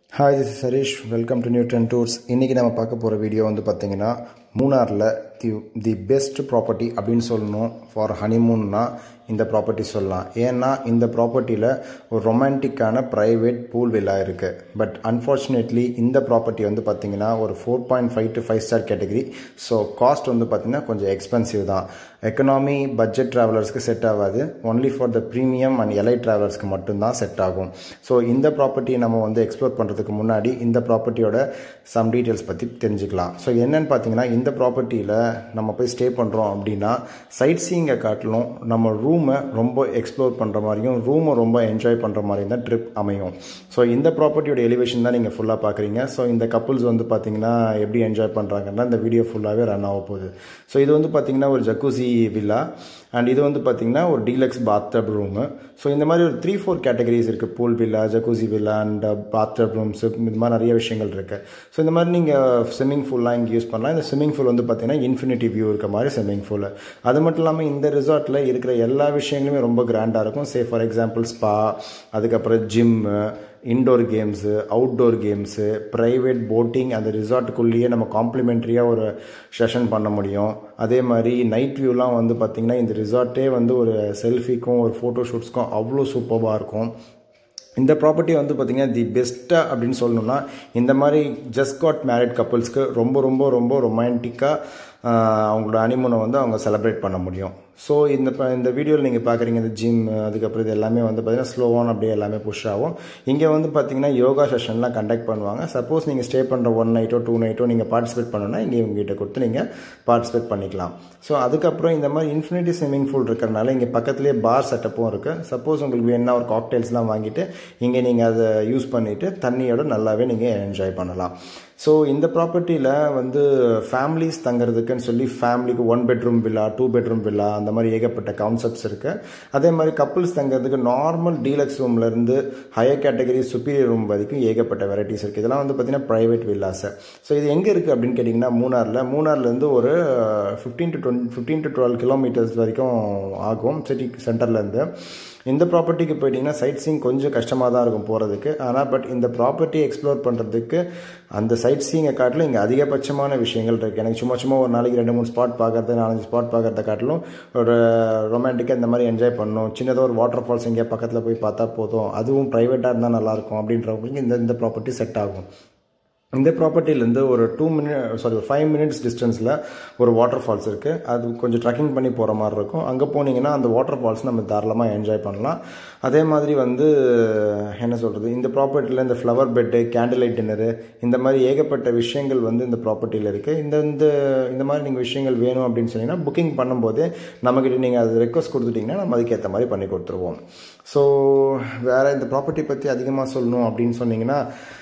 hi this is Harish welcome to Neutron Tours இன்றைக்கி நம்ம பார்க்க போகிற வீடியோ வந்து பார்த்திங்கன்னா மூணாரில் தி தி பெஸ்ட் ப்ராப்பர்ட்டி அப்படின்னு சொல்லணும் ஃபார் ஹனிமூன்னா இந்த ப்ராப்பர்ட்டி சொல்லலாம் ஏன்னா இந்த ப்ராப்பர்ட்டியில் ஒரு ரொமான்டிக்கான ப்ரைவேட் பூல் வில்லா இருக்குது பட் அன்ஃபார்ச்சுனேட்லி இந்த ப்ராப்பர்ட்டி வந்து பார்த்திங்கன்னா ஒரு four point five to five star category so cost வந்து பார்த்திங்கன்னா கொஞ்சம் எக்ஸ்பென்சிவ் தான் எக்கனாமி பட்ஜெட் ட்ராவலர்ஸ்க்கு செட் ஆகாது only for the premium and elite ட்ராவலர்ஸ்க்கு மட்டும்தான் செட் ஆகும் ஸோ இந்த ப்ராப்பர்ட்டியை நம்ம வந்து எக்ஸ்ப்ளோர் பண்ணுறதுக்கு முன்னாடி இந்த ப்ராப்பர்ட்டியோட சம் டீட்டெயில்ஸ் பற்றி தெரிஞ்சுக்கலாம் ஸோ என்னென்னு பார்த்தீங்கன்னா இந்த ப்ராப்பர்ட்டியில் நம்ம போய் ஸ்டே பண்ணுறோம் அப்படின்னா சைட் சீங்கை காட்டிலும் நம்ம ரூமை ரொம்ப எக்ஸ்ப்ளோர் பண்ணுற மாதிரியும் ரூமை ரொம்ப என்ஜாய் பண்ணுற மாதிரியும் தான் ட்ரிப் அமையும் ஸோ இந்த ப்ராப்பர்ட்டியோட எலிவேஷன் தான் நீங்கள் ஃபுல்லாக பார்க்குறீங்க ஸோ இந்த கப்புள்ஸ் வந்து பார்த்தீங்கன்னா எப்படி என்ஜாய் பண்ணுறாங்கன்னா இந்த வீடியோ ஃபுல்லாகவே ரன் ஆக போகுது ஸோ இது வந்து பார்த்தீங்கன்னா ஒரு ஜக்கூசி வில்லா அண்ட் இது வந்து பார்த்தீங்கன்னா ஒரு டீலக்ஸ் பாத்டப் ரூமு ஸோ இந்த மாதிரி ஒரு த்ரீ ஃபோர் கேட்டகரிஸ் இருக்குது pool villa jacuzzi villa and bathtub rooms இந்த மாதிரி நிறைய விஷயங்கள் இருக்குது ஸோ இந்த மாதிரி நீங்கள் ஸ்விம்மிங் ஃபூல்லாம் இங்கே யூஸ் பண்ணலாம் இந்த ஸ்விம்மிங் ஃபூல் வந்து பார்த்தீங்கன்னா இன்ஃபினிட்டி வியூ இருக்க மாதிரி ஸ்விம்மிங் ஃபூல் அது மட்டும் இல்லாமல் இந்த ரிசார்ட்டில் இருக்கிற எல்லா விஷயங்களுமே ரொம்ப கிராண்டாக இருக்கும் சே ஃபார் எக்ஸாம்பிள் ஸ்பா அதுக்கப்புறம் gym indoor games outdoor games private boating அந்த ரிசார்ட்டுக்குள்ளேயே நம்ம காம்ப்ளிமெண்ட்ரியாக ஒரு செஷன் பண்ண முடியும் அதே மாதிரி நைட் வியூலாம் வந்து பார்த்திங்கன்னா இந்த ரிசார்ட்டே வந்து ஒரு செல்ஃபிக்கும் ஒரு ஃபோட்டோ ஷூட்ஸ்க்கும் அவ்வளோ சூப்பராக இருக்கும் இந்த ப்ராப்பர்ட்டி வந்து பார்த்திங்கன்னா தி பெஸ்ட்டாக அப்படின்னு சொல்லணும்னா இந்த மாதிரி ஜஸ்ட் காட் மேரிட் கப்புள்ஸ்க்கு ரொம்ப ரொம்ப ரொம்ப ரொமான்டிக்காக அவங்களோட அனிமூனை வந்து அவங்க செலிப்ரேட் பண்ண முடியும் ஸோ இந்த இந்த வீடியோவில் நீங்கள் பார்க்குறீங்க இந்த ஜிம் அதுக்கப்புறம் இது எல்லாமே வந்து பார்த்திங்கன்னா ஸ்லோவான அப்படியே எல்லாமே புஷ் ஆகும் இங்கே வந்து பார்த்திங்கன்னா யோகா செஷன்லாம் கண்டக்ட் பண்ணுவாங்க சப்போஸ் நீங்கள் ஸ்டே பண்ணுற ஒன் நைட்டோ டூ நைட்டோ நீங்கள் பார்ட்டிசிபேட் பண்ணணும்னா இங்கே உங்ககிட்ட கொடுத்து நீங்கள் பார்ட்டிசிபேட் பண்ணிக்கலாம் ஸோ அதுக்கப்புறம் இந்த மாதிரி இன்ஃபினிட்டி ஸ்விம்மிங் பூல் இருக்கிறனால இங்கே பக்கத்துலேயே பார் செட்டப்பும் இருக்குது சப்போஸ் உங்களுக்கு வேணா ஒரு காக்டெயில்ஸ்லாம் வாங்கிட்டு இங்கே நீங்கள் அதை யூஸ் பண்ணிவிட்டு தண்ணியோட நல்லாவே நீங்கள் என்ஜாய் பண்ணலாம் ஸோ இந்த ப்ராப்பர்ட்டியில் வந்து ஃபேமிலிஸ் தங்குறதுக்குன்னு சொல்லி ஃபேமிலிக்கு one bedroom villa two bedroom villa அந்த மாதிரி ஏகப்பட்ட கான்செப்ட்ஸ் இருக்குது அதே மாதிரி கப்புள்ஸ் தங்குறதுக்கு நார்மல் டீலக்ஸ் ரூம்லேருந்து ஹையர் கேட்டகரி சுப்பீரியர் ரூம் வரைக்கும் ஏகப்பட்ட வெரைட்டிஸ் இருக்குது இதெல்லாம் வந்து பார்த்திங்கன்னா ப்ரைவேட் வில்லாஸு ஸோ இது எங்கே இருக்குது அப்படின்னு கேட்டிங்கன்னா மூணாரில் மூணார்லேருந்து ஒரு fifteen to twenty fifteen to twelve கிலோமீட்டர்ஸ் வரைக்கும் ஆகும் சிட்டி சென்டர்லேருந்து இந்த ப்ராப்பர்ட்டிக்கு போயிட்டிங்கன்னா சைட் சீங் கொஞ்சம் கஷ்டமாக தான் இருக்கும் போகிறதுக்கு ஆனால் பட் இந்த ப்ராப்பர்ட்டி எக்ஸ்ப்ளோர் பண்ணுறதுக்கு அந்த சைட் சீங்கை காட்டிலும் இங்கே அதிகபட்சமான விஷயங்கள் இருக்குது எனக்கு சும்மா சும்மா ஒரு நாளைக்கு ரெண்டு மூணு ஸ்பாட் பார்க்குறது நாலஞ்சு ஸ்பாட் பார்க்குறத காட்டிலும் ஒரு ரொமான்டிக்காக இந்த மாதிரி என்ஜாய் பண்ணணும் சின்னதாக ஒரு வாட்டர் ஃபால்ஸ் எங்கேயா பக்கத்தில் போய் பார்த்தா போதும் அதுவும் ப்ரைவேட்டாக இருந்தால் நல்லாயிருக்கும் அப்படின்றவங்களுக்கு இந்த இந்த ப்ராப்பர்ட்டி செட் ஆகும் இந்த ப்ராப்பர்ட்டிலேருந்து ஒரு டூ மினிட் சாரி ஒரு ஃபைவ் மினிட்ஸ் டிஸ்டன்ஸில் ஒரு வாட்டர் ஃபால்ஸ் இருக்குது அது கொஞ்சம் ட்ரக்கிங் பண்ணி போகிற மாதிரி இருக்கும் அங்கே போனீங்கன்னா அந்த வாட்டர் ஃபால்ஸ் நம்ம தாராளமாக என்ஜாய் பண்ணலாம் அதே மாதிரி வந்து என்ன சொல்கிறது இந்த ப்ராப்பர்ட்டியில் இந்த flower bed candle light dinner இந்த மாதிரி ஏகப்பட்ட விஷயங்கள் வந்து இந்த ப்ராப்பர்ட்டியில் இருக்குது இந்த இந்த இந்த மாதிரி நீங்கள் விஷயங்கள் வேணும் அப்படின்னு சொன்னீங்கன்னா புக்கிங் பண்ணும்போதே நம்மக்கிட்ட நீங்கள் அது ரெக்வஸ்ட் கொடுத்துட்டிங்கன்னா நம்ம அதுக்கேற்ற மாதிரி பண்ணி கொடுத்துருவோம் ஸோ வேறு இந்த ப்ராப்பர்ட்டி பற்றி அதிகமாக சொல்லணும் அப்படின்னு சொன்னீங்கன்னா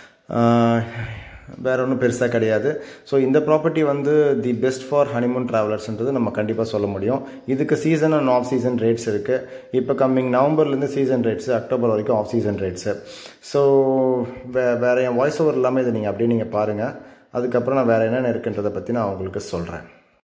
வேற ஒன்றும் பெருசாக கிடையாது ஸோ இந்த ப்ராப்பர்ட்டி வந்து தி பெஸ்ட் ஃபார் ஹனிமூன் ட்ராவலர்ஸ்ன்றது நம்ம கண்டிப்பாக சொல்ல முடியும் இதுக்கு season and off season rates இருக்குது இப்போ கம்மிங் நவம்பர்லேருந்து சீசன் ரேட்ஸு அக்டோபர் வரைக்கும் ஆஃப் சீசன் ரேட்ஸு ஸோ வே வேறு என் வாய்ஸ் ஓவர் இல்லாமல் இதை நீங்கள் அப்படியே நீங்கள் பாருங்கள் அதுக்கப்புறம் நான் வேறு என்னென்ன இருக்குன்றதை பற்றி நான் உங்களுக்கு சொல்கிறேன்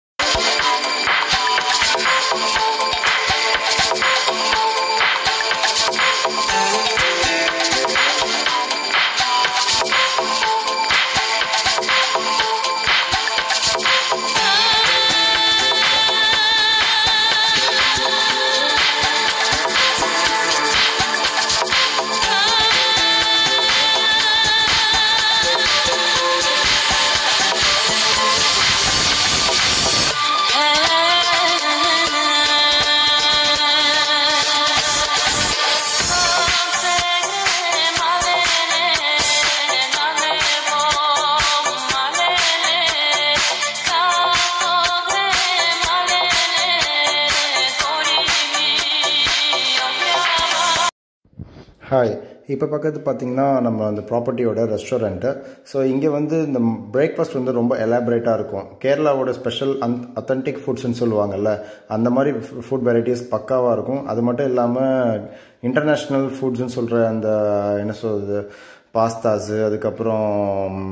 ஹாய் இப்போ பக்கத்து பார்த்தீங்கன்னா நம்ம அந்த ப்ராப்பர்ட்டியோட ரெஸ்டாரண்ட்டு ஸோ இங்கே வந்து இந்த பிரேக்ஃபாஸ்ட் வந்து ரொம்ப எலாபரேட்டாக இருக்கும் கேரளாவோட ஸ்பெஷல் அந் அத்தன்டிக் ஃபுட்ஸ்ன்னு சொல்லுவாங்கல்ல அந்த மாதிரி ஃபுட் வெரைட்டிஸ் பக்காவாக இருக்கும் அது மட்டும் இல்லாமல் இன்டர்நேஷ்னல் ஃபுட்ஸ்ன்னு சொல்கிற அந்த என்ன சொல்கிறது பாஸ்தாஸு அதுக்கப்புறம்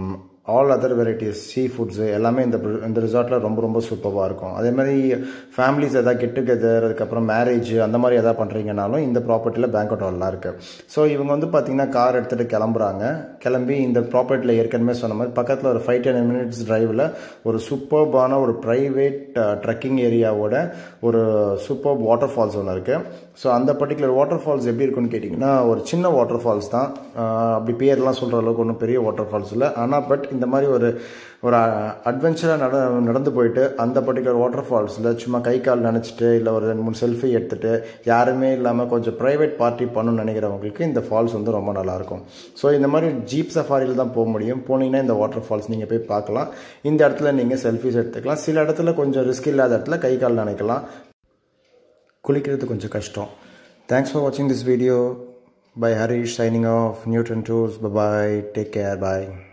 all other varieties sea foods எல்லாமே இந்த இந்த ரிசார்ட்டில் ரொம்ப ரொம்ப சூப்பராக இருக்கும் அதே மாதிரி ஃபேமிலிஸ் எதாவது கெட் டுகெதர் அதுக்கப்புறம் மேரேஜ் அந்த மாதிரி எதாவது பண்ணுறீங்கனாலும் இந்த ப்ராப்பர்ட்டியில் பேங்க்அவுட் ஹால்லாம் இருக்குது ஸோ இவங்க வந்து பார்த்திங்கன்னா கார் எடுத்துகிட்டு கிளம்புறாங்க கிளம்பி இந்த ப்ராப்பர்ட்டியில் ஏற்கனவே சொன்ன மாதிரி பக்கத்தில் ஒரு ஃபைவ் டென் மினிட்ஸ் டிரைவில் ஒரு சூப்பர்பான ஒரு ப்ரைவேட் ட்ரெக்கிங் ஏரியாவோட ஒரு சூப்பர் வாட்டர் ஃபால்ஸ் ஒன்று இருக்குது ஸோ அந்த பர்டிகுலர் வாட்டர் ஃபால்ஸ் எப்படி இருக்குன்னு கேட்டிங்கன்னா ஒரு சின்ன வாட்டர் ஃபால்ஸ் தான் அப்படி பேர்லாம் சொல்கிற அளவுக்கு ஒன்றும் பெரிய வாட்டர் ஃபால்ஸ் இல்லை ஆனால் பட் இந்த மாதிரி ஒரு ஒரு அட்வென்ச்சராக நட நடந்து போயிட்டு அந்த பர்டிகுலர் வாட்டர் ஃபால்ஸில் சும்மா கை கால் நினச்சிட்டு இல்லை ஒரு ரெண்டு மூணு செல்ஃபி எடுத்துகிட்டு யாருமே இல்லாமல் கொஞ்சம் ப்ரைவேட் பார்ட்டி பண்ணணும்னு நினைக்கிறவங்களுக்கு இந்த ஃபால்ஸ் வந்து ரொம்ப நல்லாயிருக்கும் ஸோ இந்த மாதிரி ஜீப் சஃபாரியில் தான் போக முடியும் போனீங்கன்னா இந்த வாட்டர் ஃபால்ஸ் நீங்கள் போய் பார்க்கலாம் இந்த இடத்துல நீங்கள் செல்ஃபிஸ் எடுத்துக்கலாம் சில இடத்துல கொஞ்சம் ரிஸ்க் இல்லாத இடத்துல கை கால் நினைக்கலாம் குளிக்கிறது கொஞ்சம் கஷ்டம் தேங்க்ஸ் ஃபார் வாட்சிங் this video bye Harish signing off Neutron Tours bye bye take care bye